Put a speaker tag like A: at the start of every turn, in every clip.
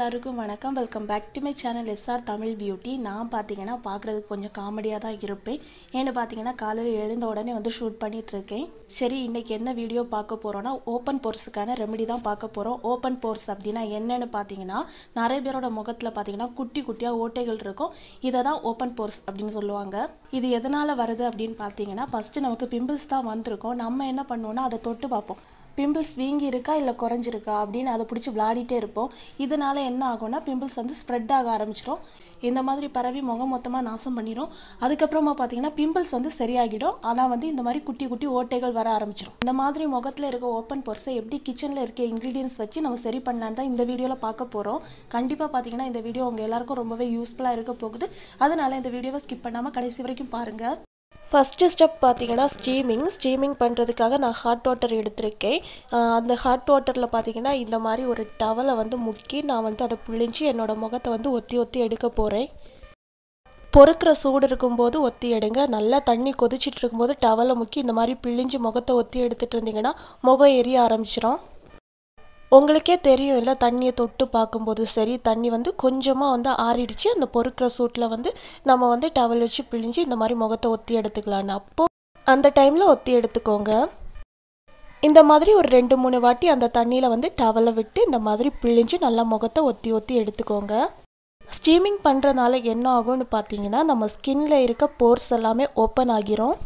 A: எல்லாருக்கும் வணக்கம் welcome back to my channel SR Tamil beauty நான் பார்த்தீங்கன்னா பார்க்குறதுக்கு கொஞ்சம் காமெடியாக தான் இருப்பேன் ஏன்னு பார்த்தீங்கன்னா காலையில் எழுந்த உடனே வந்து ஷூட் பண்ணிட்டு இருக்கேன் சரி இன்னைக்கு என்ன வீடியோ பார்க்க போகிறோன்னா ஓப்பன் போர்ஸுக்கான ரெமெடி தான் பார்க்க போகிறோம் ஓப்பன் போர்ஸ் அப்படின்னா என்னன்னு பார்த்தீங்கன்னா நிறைய பேரோட முகத்தில் பார்த்தீங்கன்னா குட்டி குட்டியாக ஓட்டைகள் இருக்கும் இதை தான் ஓப்பன் போர்ஸ் அப்படின்னு சொல்லுவாங்க இது எதனால் வருது அப்படின்னு பார்த்தீங்கன்னா ஃபஸ்ட்டு நமக்கு பிம்பிள்ஸ் தான் வந்திருக்கும் நம்ம என்ன பண்ணுவோம்னா அதை தொட்டு பார்ப்போம் பிம்பிள்ஸ் வீங்கி இருக்கா இல்லை குறைஞ்சிருக்கா அப்படின்னு அதை பிடிச்சி விளையாடிட்டே இருப்போம் இதனால என்ன ஆகும்னா பிம்பிள்ஸ் வந்து ஸ்ப்ரெட் ஆக ஆரம்பிச்சிடும் இந்த மாதிரி பரவி முகம் மொத்தமாக நாசம் பண்ணிடும் அதுக்கப்புறமா பார்த்தீங்கன்னா பிம்பிள்ஸ் வந்து சரியாகிடும் ஆனால் வந்து இந்த மாதிரி குட்டி குட்டி ஓட்டைகள் வர ஆரம்பிச்சிடும் இந்த மாதிரி முகத்தில் இருக்க ஓப்பன் பொர்ஸை எப்படி கிச்சனில் இருக்க இன்க்ரீடியன்ஸ் வச்சு நம்ம சரி பண்ணலான்னு தான் இந்த வீடியோவில் பார்க்க போகிறோம் கண்டிப்பாக பார்த்தீங்கன்னா இந்த வீடியோ உங்கள் எல்லாருக்கும் ரொம்பவே யூஸ்ஃபுல்லாக இருக்க போகுது அதனால இந்த வீடியோவை ஸ்கிப் பண்ணாமல் கடைசி வரைக்கும் பாருங்கள் ஃபஸ்ட்டு ஸ்டெப் பார்த்தீங்கன்னா ஸ்டீமிங் ஸ்டீமிங் பண்ணுறதுக்காக நான் ஹாட் வாட்டர் எடுத்திருக்கேன் ஆஹ் அந்த ஹாட் வாட்டரில் பார்த்தீங்கன்னா இந்த மாதிரி ஒரு டவலை வந்து முக்கி நான் வந்து அதை புழிஞ்சு என்னோடய முகத்தை வந்து ஒத்தி ஒத்தி எடுக்க போகிறேன் பொறுக்கிற சூடு இருக்கும்போது ஒத்தி எடுங்க நல்லா தண்ணி கொதிச்சிட்டு இருக்கும்போது டவலை முக்கி இந்த மாதிரி பிழிஞ்சு முகத்தை ஒத்தி எடுத்துகிட்டு இருந்தீங்கன்னா முகம் எரிய ஆரம்பிச்சிடும் உங்களுக்கே தெரியும் இல்லை தண்ணியை தொட்டு பார்க்கும்போது சரி தண்ணி வந்து கொஞ்சமாக வந்து ஆறிடுச்சு அந்த பொறுக்கிற சூட்டில் வந்து நம்ம வந்து டவல் வச்சு பிழிஞ்சு இந்த மாதிரி முகத்தை ஒத்தி எடுத்துக்கலான்னு அப்போது அந்த டைமில் ஒத்தி எடுத்துக்கோங்க இந்த மாதிரி ஒரு ரெண்டு மூணு வாட்டி அந்த தண்ணியில் வந்து டவலை விட்டு இந்த மாதிரி பிழிஞ்சு நல்லா முகத்தை ஒத்தி ஒத்தி எடுத்துக்கோங்க ஸ்டீமிங் பண்ணுறதுனால என்ன ஆகும்னு பார்த்தீங்கன்னா நம்ம ஸ்கின்ல இருக்க போர்ஸ் எல்லாமே ஓப்பன் ஆகிரும்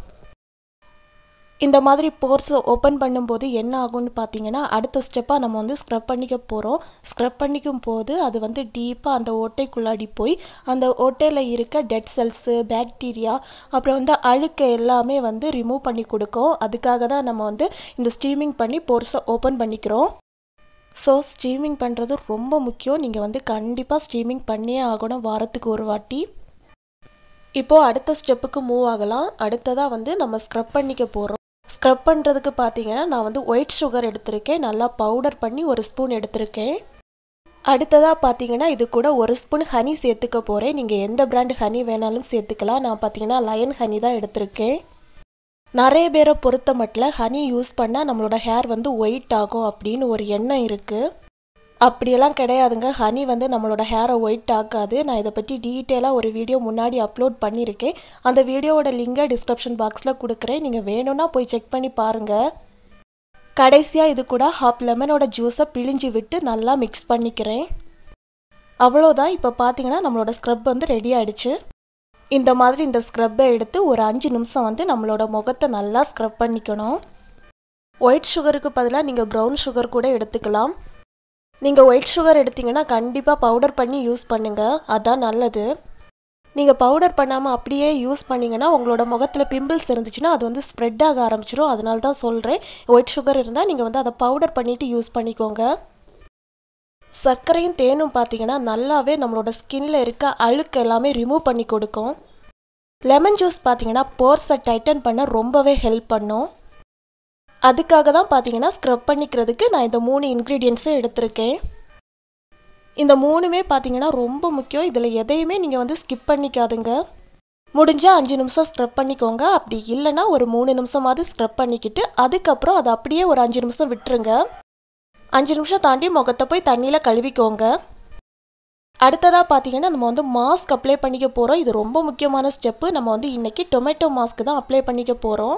A: இந்த மாதிரி போர்ஸ் ஓப்பன் பண்ணும்போது என்ன ஆகும்னு பார்த்தீங்கன்னா அடுத்த ஸ்டெப்பாக நம்ம வந்து ஸ்க்ரப் பண்ணிக்க போகிறோம் ஸ்க்ரப் பண்ணிக்கும் போது அது வந்து டீப்பாக அந்த ஓட்டைக்குள்ளாடி போய் அந்த ஓட்டையில் இருக்க டெட் செல்ஸு பாக்டீரியா அப்புறம் வந்து அழுக்கு எல்லாமே வந்து ரிமூவ் பண்ணி கொடுக்கும் அதுக்காக தான் நம்ம வந்து இந்த ஸ்டீமிங் பண்ணி போர்ஸை ஓப்பன் பண்ணிக்கிறோம் ஸோ ஸ்டீமிங் பண்ணுறது ரொம்ப முக்கியம் நீங்கள் வந்து கண்டிப்பாக ஸ்டீமிங் பண்ணியே ஆகணும் வாரத்துக்கு ஒரு வாட்டி இப்போது அடுத்த ஸ்டெப்புக்கு மூவ் ஆகலாம் அடுத்ததாக வந்து நம்ம ஸ்க்ரப் பண்ணிக்க போகிறோம் ஸ்க்ரப் பண்ணுறதுக்கு பார்த்தீங்கன்னா நான் வந்து ஒயிட் சுகர் எடுத்திருக்கேன் நல்லா பவுடர் பண்ணி ஒரு ஸ்பூன் எடுத்திருக்கேன் அடுத்ததாக பார்த்தீங்கன்னா இது கூட ஒரு ஸ்பூன் ஹனி சேர்த்துக்க போகிறேன் நீங்கள் எந்த பிராண்ட் ஹனி வேணாலும் சேர்த்துக்கலாம் நான் பார்த்தீங்கன்னா லயன் ஹனி தான் எடுத்திருக்கேன் நிறைய பேரை பொறுத்த மட்டும் ஹனி யூஸ் பண்ணால் நம்மளோட ஹேர் வந்து ஒயிட் ஆகும் அப்படின்னு ஒரு எண்ணம் இருக்குது அப்படியெல்லாம் கிடையாதுங்க ஹனி வந்து நம்மளோட ஹேரை ஒயிட் ஆக்காது நான் இதை பற்றி டீட்டெயிலாக ஒரு வீடியோ முன்னாடி அப்லோட் பண்ணியிருக்கேன் அந்த வீடியோவோட லிங்கை டிஸ்கிரிப்ஷன் பாக்ஸில் கொடுக்குறேன் நீங்கள் வேணும்னா போய் செக் பண்ணி பாருங்கள் கடைசியாக இது கூட ஹாஃப் லெமனோட ஜூஸை பிழிஞ்சு விட்டு நல்லா மிக்ஸ் பண்ணிக்கிறேன் அவ்வளோதான் இப்போ பார்த்தீங்கன்னா நம்மளோட ஸ்க்ரப் வந்து ரெடி ஆயிடுச்சு இந்த மாதிரி இந்த ஸ்க்ரப்பை எடுத்து ஒரு அஞ்சு நிமிஷம் வந்து நம்மளோட முகத்தை நல்லா ஸ்க்ரப் பண்ணிக்கணும் ஒயிட் சுகருக்கு பதிலாக நீங்கள் ப்ரௌன் சுகர் கூட எடுத்துக்கலாம் நீங்கள் ஒயிட் சுகர் எடுத்தீங்கன்னா கண்டிப்பாக பவுடர் பண்ணி யூஸ் பண்ணுங்கள் அதான் நல்லது நீங்கள் பவுடர் பண்ணாமல் அப்படியே யூஸ் பண்ணிங்கன்னா உங்களோட முகத்தில் பிம்பிள்ஸ் இருந்துச்சுன்னா அது வந்து ஸ்ப்ரெட் ஆக ஆரம்பிச்சிடும் அதனால தான் சொல்கிறேன் ஒயிட் சுகர் இருந்தால் நீங்கள் வந்து அதை பவுடர் பண்ணிவிட்டு யூஸ் பண்ணிக்கோங்க சர்க்கரையும் தேனும் பார்த்தீங்கன்னா நல்லாவே நம்மளோட ஸ்கின்ல இருக்க அழுக்கு எல்லாமே ரிமூவ் பண்ணி கொடுக்கும் லெமன் ஜூஸ் பார்த்தீங்கன்னா போர்ஸை டைட்டன் பண்ண ரொம்பவே ஹெல்ப் பண்ணும் அதுக்காக தான் பார்த்தீங்கன்னா ஸ்க்ரப் பண்ணிக்கிறதுக்கு நான் இந்த மூணு இன்க்ரீடியன்ஸும் எடுத்திருக்கேன் இந்த மூணுமே பார்த்தீங்கன்னா ரொம்ப முக்கியம் இதில் எதையுமே நீங்கள் வந்து ஸ்கிப் பண்ணிக்காதுங்க முடிஞ்சால் அஞ்சு நிமிஷம் ஸ்க்ரப் பண்ணிக்கோங்க அப்படி இல்லைன்னா ஒரு மூணு நிமிஷமாவது ஸ்க்ரப் பண்ணிக்கிட்டு அதுக்கப்புறம் அதை அப்படியே ஒரு அஞ்சு நிமிஷம் விட்டுருங்க அஞ்சு நிமிஷம் தாண்டி முகத்தை போய் தண்ணியில் கழுவிக்கோங்க அடுத்ததாக பார்த்தீங்கன்னா நம்ம வந்து மாஸ்க் அப்ளை பண்ணிக்க போகிறோம் இது ரொம்ப முக்கியமான ஸ்டெப்பு நம்ம வந்து இன்றைக்கி டொமேட்டோ மாஸ்க் தான் அப்ளை பண்ணிக்க போகிறோம்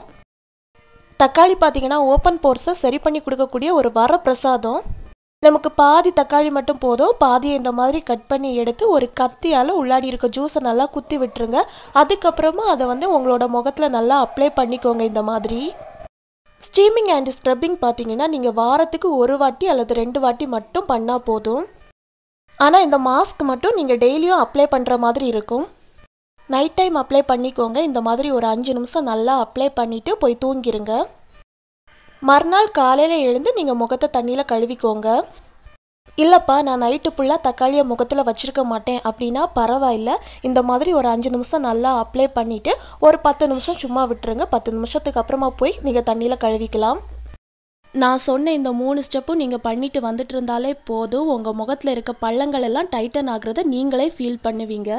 A: தக்காளி பார்த்தீங்கன்னா ஓப்பன் போர்ஸை சரி பண்ணி கொடுக்கக்கூடிய ஒரு வர பிரசாதம் நமக்கு பாதி தக்காளி மட்டும் போதும் பாதியை இந்த மாதிரி கட் பண்ணி எடுத்து ஒரு கத்தியால் உள்ளாடி இருக்க ஜூஸை நல்லா குத்தி விட்டுருங்க அதுக்கப்புறமா அதை வந்து உங்களோட முகத்தில் நல்லா அப்ளை பண்ணிக்கோங்க இந்த மாதிரி ஸ்டீமிங் அண்ட் ஸ்க்ரப்பிங் பார்த்தீங்கன்னா நீங்கள் வாரத்துக்கு ஒரு வாட்டி அல்லது ரெண்டு வாட்டி மட்டும் பண்ணால் போதும் ஆனால் இந்த மாஸ்க் மட்டும் நீங்கள் டெய்லியும் அப்ளை பண்ணுற மாதிரி இருக்கும் நைட் டைம் அப்ளை பண்ணிக்கோங்க இந்த மாதிரி ஒரு அஞ்சு நிமிஷம் நல்லா அப்ளை பண்ணிவிட்டு போய் தூங்கிடுங்க மறுநாள் காலையில் எழுந்து நீங்கள் முகத்தை தண்ணியில் கழுவிக்கோங்க இல்லைப்பா நான் நைட்டு ஃபுல்லாக தக்காளியை முகத்தில் வச்சுருக்க மாட்டேன் அப்படின்னா பரவாயில்ல இந்த மாதிரி ஒரு அஞ்சு நிமிஷம் நல்லா அப்ளை பண்ணிவிட்டு ஒரு பத்து நிமிஷம் சும்மா விட்டுருங்க பத்து நிமிஷத்துக்கு அப்புறமா போய் நீங்கள் தண்ணியில் கழுவிக்கலாம் நான் சொன்ன இந்த மூணு ஸ்டெப்பும் நீங்கள் பண்ணிட்டு வந்துட்டு இருந்தாலே போதும் உங்கள் முகத்தில் இருக்க பள்ளங்கள் எல்லாம் டைட்டன் ஆகுறத நீங்களே ஃபீல் பண்ணுவீங்க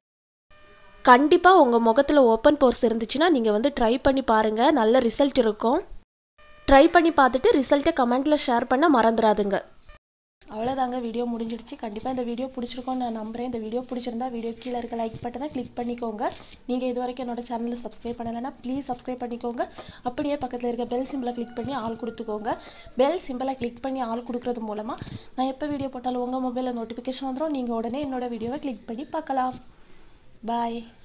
A: கண்டிப்பாக உங்கள் முகத்தில் ஓப்பன் போர்ஸ் இருந்துச்சுன்னா நீங்கள் வந்து ட்ரை பண்ணி பாருங்கள் நல்ல ரிசல்ட் இருக்கும் ட்ரை பண்ணி பார்த்துட்டு ரிசல்ட்டை கமெண்ட்டில் ஷேர் பண்ண மறந்துடாதுங்க அவ்வளோதாங்க வீடியோ முடிஞ்சிடுச்சு கண்டிப்பாக இந்த வீடியோ பிடிச்சிருக்கோன்னு நான் நம்புறேன் இந்த வீடியோ பிடிச்சிருந்தா வீடியோ கீழே இருக்க லைக் பட்டனை கிளிக் பண்ணிக்கோங்க நீங்கள் இது வரைக்கும் என்னோட சேனலை சப்ஸ்கிரைப் பண்ணலைன்னா ப்ளீஸ் சப்ஸ்கிரைப் பண்ணிக்கோங்க அப்படியே பக்கத்தில் இருக்க பெல் சிம்பிளை கிளிக் பண்ணி ஆள் கொடுத்துக்கோங்க பெல் சிம்பிளை கிளிக் பண்ணி ஆள் கொடுக்குறது மூலமாக நான் எப்போ வீடியோ போட்டாலும் உங்கள் மொபைலில் நோட்டிஃபிகேஷன் வந்துடும் நீங்கள் உடனே என்னோட வீடியோவை கிளிக் பண்ணி பார்க்கலாம் பாய்